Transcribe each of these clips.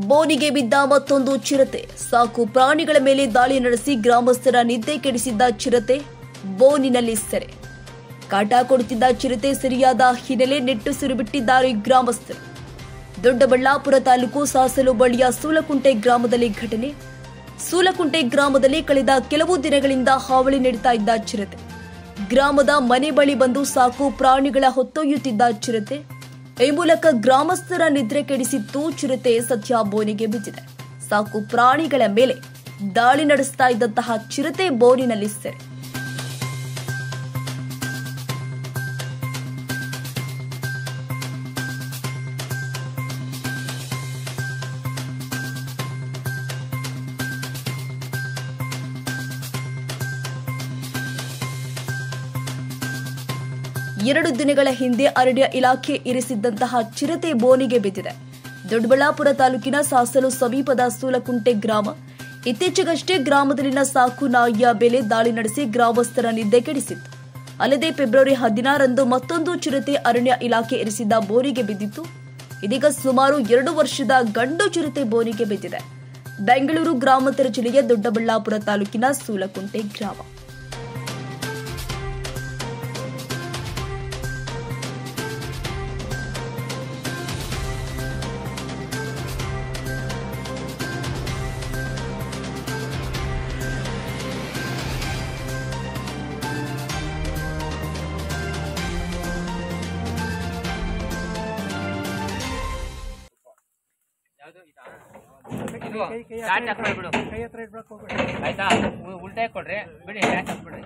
ಬೋನಿಗೆ ಬಿದ್ದ ಮತ್ತೊಂದು ಚಿರತೆ ಸಾಕು ಪ್ರಾಣಿಗಳ ಮೇಲೆ ದಾಳಿ ನಡೆಸಿ ಗ್ರಾಮಸ್ಥರ ನಿದ್ದೆ ಕೆಡಿಸಿದ್ದ ಚಿರತೆ ಬೋನಿನಲ್ಲಿ ಸೆರೆ ಕಾಟ ಕೊಡುತ್ತಿದ್ದ ಚಿರತೆ ಸರಿಯಾದ ಹಿನ್ನೆಲೆ ನಿಟ್ಟುಸಿರು ಬಿಟ್ಟಿದ್ದಾರೆ ಗ್ರಾಮಸ್ಥರು ದೊಡ್ಡಬಳ್ಳಾಪುರ ತಾಲೂಕು ಸಾಸಲು ಬಳಿಯ ಸೂಲಕುಂಟೆ ಗ್ರಾಮದಲ್ಲಿ ಘಟನೆ ಸೂಲಕುಂಟೆ ಗ್ರಾಮದಲ್ಲಿ ಕಳೆದ ಕೆಲವು ದಿನಗಳಿಂದ ಹಾವಳಿ ನೀಡುತ್ತಾ ಇದ್ದ ಚಿರತೆ ಗ್ರಾಮದ ಮನೆ ಬಳಿ ಬಂದು ಸಾಕು ಪ್ರಾಣಿಗಳ ಹೊತ್ತೊಯ್ಯುತ್ತಿದ್ದ ಚಿರತೆ ಈ ಮೂಲಕ ಗ್ರಾಮಸ್ಥರ ನಿದ್ರೆ ಕೆಡಿಸಿತ್ತು ಚಿರತೆ ಸದ್ಯ ಬೋನಿಗೆ ಬಿದ್ದಿದೆ ಸಾಕು ಪ್ರಾಣಿಗಳ ಮೇಲೆ ದಾಳಿ ನಡೆಸ್ತಾ ಇದ್ದಂತಹ ಚಿರತೆ ಬೋನಿನಲ್ಲಿ ಸೆರೆ ಎರಡು ದಿನಗಳ ಹಿಂದೆ ಅರಣ್ಯ ಇಲಾಖೆ ಇರಿಸಿದ್ದಂತಹ ಚಿರತೆ ಬೋನಿಗೆ ಬಿದ್ದಿದೆ ದೊಡ್ಡಬಳ್ಳಾಪುರ ತಾಲೂಕಿನ ಸಾಸಲು ಸಮೀಪದ ಸೂಲಕುಂಟೆ ಗ್ರಾಮ ಇತ್ತೀಚೆಗಷ್ಟೇ ಗ್ರಾಮದಲ್ಲಿನ ಸಾಕು ನಾಯಿಯ ಮೇಲೆ ದಾಳಿ ನಡೆಸಿ ಗ್ರಾಮಸ್ಥರ ನಿದ್ದೆ ಕೆಡಿಸಿತ್ತು ಅಲ್ಲದೆ ಫೆಬ್ರವರಿ ಹದಿನಾರಂದು ಮತ್ತೊಂದು ಚಿರತೆ ಅರಣ್ಯ ಇಲಾಖೆ ಇರಿಸಿದ್ದ ಬೋನಿಗೆ ಬಿದ್ದಿತ್ತು ಇದೀಗ ಸುಮಾರು ಎರಡು ವರ್ಷದ ಗಂಡು ಚಿರತೆ ಬೋನಿಗೆ ಬಿದ್ದಿದೆ ಬೆಂಗಳೂರು ಗ್ರಾಮಾಂತರ ಜಿಲ್ಲೆಯ ದೊಡ್ಡಬಳ್ಳಾಪುರ ತಾಲೂಕಿನ ಸೂಲಕುಂಟೆ ಗ್ರಾಮ ಇದು ಚಾಟ್ ಹಾಕ್ಬಿಡಿ ಬಿಡು ಆಯ್ತಾ ಉ- ಉಲ್ಟಾ ಕೊಡ್ರಿ ಬಿಡಿ ಚಾಟ್ ಹಾಕ್ಬಿಡ್ರಿ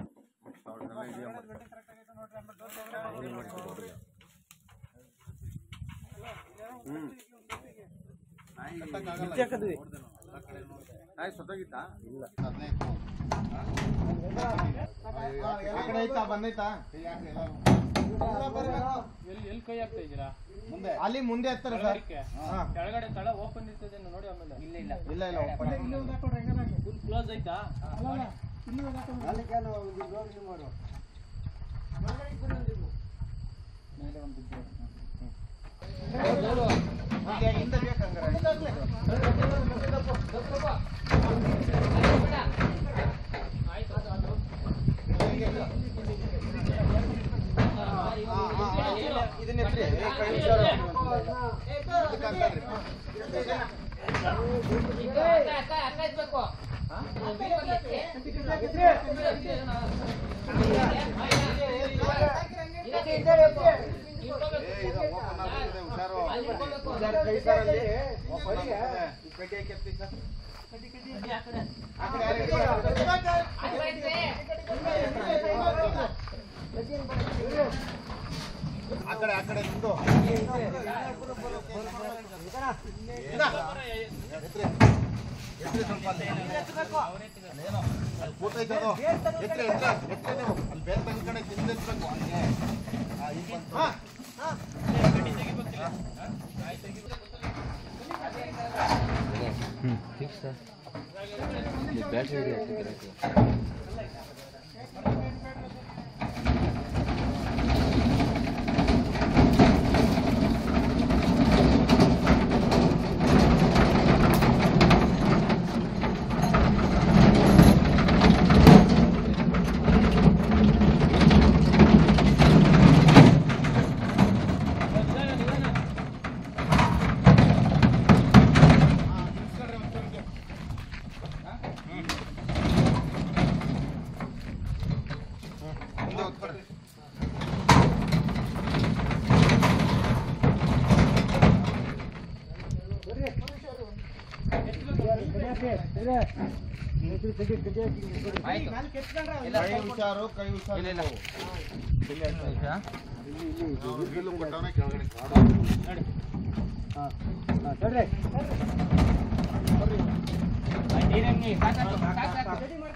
ಎಲ್ಲಿ ಕೈ ಹಾಕ್ತಾ ಇದ್ದೀರಾ ಅಲ್ಲಿ ಮುಂದೆ ಹತ್ತಾರೆ ಸರ್ ಹಾ. ಕೆಳಗಡೆ ತಳ ಓಪನ್ ಇರ್ತದೆ ನೋಡಿ ಆಮೇಲೆ ಇಲ್ಲ ಇಲ್ಲ ಇಲ್ಲ ಇಲ್ಲ open. ಫುಲ್ ಕ್ಲೋಸ್ ಆಯ್ತಾ ಮುಂದೆ ಹಿಂದೆ ಬೇಕಂಗಾರೆ. ಹಾ, ಹಾ, ಹಾ. ಇದನ್ನ ಎತ್ರಿ. ಏ, ಕೈ ಹುಷಾರು. ಇದಕ್ಕೆ ಹಾಕಲ್ರಿ. ಏ, ಇದು open ಆಗ್ಬಿಟ್ಟಿದೆ, ಹುಷಾರು. ಹುಷಾರು, ಕೈ ಸಾರಲ್ಲಿ open ಆಗ್ಬಿಟ್ಟಿದೆ. ಈ ಕಡ್ಡಿ ಹಾಕಿ ಎತ್ತಿ ಸರ್. ಆ ಕಡೆ ಯಾರು ಇಟ್ಕೊಳ್ಳಿ. ಆ ಕಡೆ ಆ ಕಡೆ ನಿಂತು ಇಲ್ಲ. ಎತ್ರಿ. ಎತ್ರಿ ಸ್ವಲ್ಪ ಅಲ್ಲಿ. ಅಲ್ಲೇನೋ, ಅಲ್ಲಿ ಕೂತ ಐತೆ ಅದು. ಎತ್ರಿ, ಎತ್ರಿ, ಎತ್ರಿ ನೀವು. ಅಲ್ಲಿ ಬೇರೆ ಬೇರೆ ಕಡೆ ತಿಂದು ಎತ್ಬೇಕು. ಹಂಗೆ. ಆ, ಈಗ ಬಂತು. ಹಾ. ಮುಂದೆ ಹೊತ್ಕೊಡ್ರಿ. ಆಯ್ತು ಕೈ ಹುಷಾರು ಕೈ ಹುಷಾರು ಇಲ್ಲ, ಇಲ್ಲ. ಅವ್ರು ಬಿಲ್ಲು ಕೊಟ್ಟವ್ನೆ ಕೆಳಗಡೆ ಕಾಡು. ನೀರಲ್ಲಿ ಸಾಕಾಯ್ತು, ಸಾಕಾಯ್ತು.